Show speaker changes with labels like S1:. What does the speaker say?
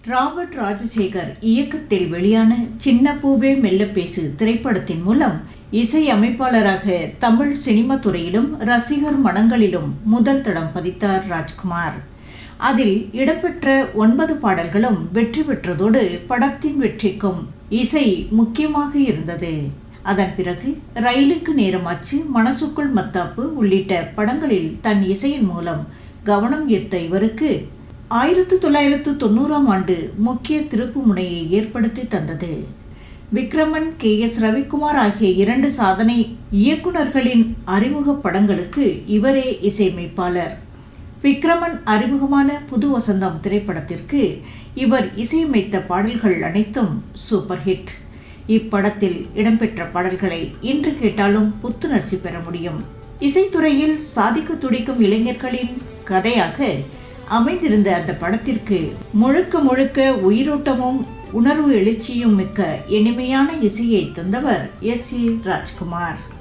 S1: Robert Rajasekar இயக்கத்தில் வெளியான சின்ன பூவே மெல்ல பேசு திரைப்படத்தின் மூலம் இசை அமைப்பாளராக தமிழ் சினிமா துறையிலும் ரசிகர் மனங்களிலும் முதல் தடம் பதித்தார் ராஜ்குமார் அதில் இடம்பெற்ற ஒன்பது பாடல்களும் வெற்றி பெற்றதோடு படத்தின் வெற்றிக்கும் இசை முக்கியமாக இருந்தது அதன் பிறகு ரயிலுக்கு நேரமாச்சு மனசுக்குள் மத்தாப்பு உள்ளிட்ட படங்களில் தன் இசையின் மூலம் கவனம் ஈர்த்த இவருக்கு ஆயிரத்து தொள்ளாயிரத்து தொண்ணூறாம் ஆண்டு முக்கிய திருப்பு முனையை ஏற்படுத்தி தந்தது விக்ரமன் கே எஸ் ரவிக்குமார் ஆகிய இரண்டு சாதனை இயக்குனர்களின் அறிமுக படங்களுக்கு இவரே இசையமைப்பாளர் விக்ரமன் அறிமுகமான புது வசந்தம் திரைப்படத்திற்கு இவர் இசையமைத்த பாடல்கள் அனைத்தும் சூப்பர் ஹிட் இப்படத்தில் இடம்பெற்ற பாடல்களை இன்று கேட்டாலும் புத்துணர்ச்சி பெற முடியும் இசைத்துறையில் சாதிக்க துடிக்கும் இளைஞர்களின் கதையாக அமைந்திருந்த அந்த படத்திற்கு முழுக்க முழுக்க உயிரோட்டமும் உணர்வு எழுச்சியும் மிக்க இனிமையான இசையை தந்தவர் எஸ் ஏ ராஜ்குமார்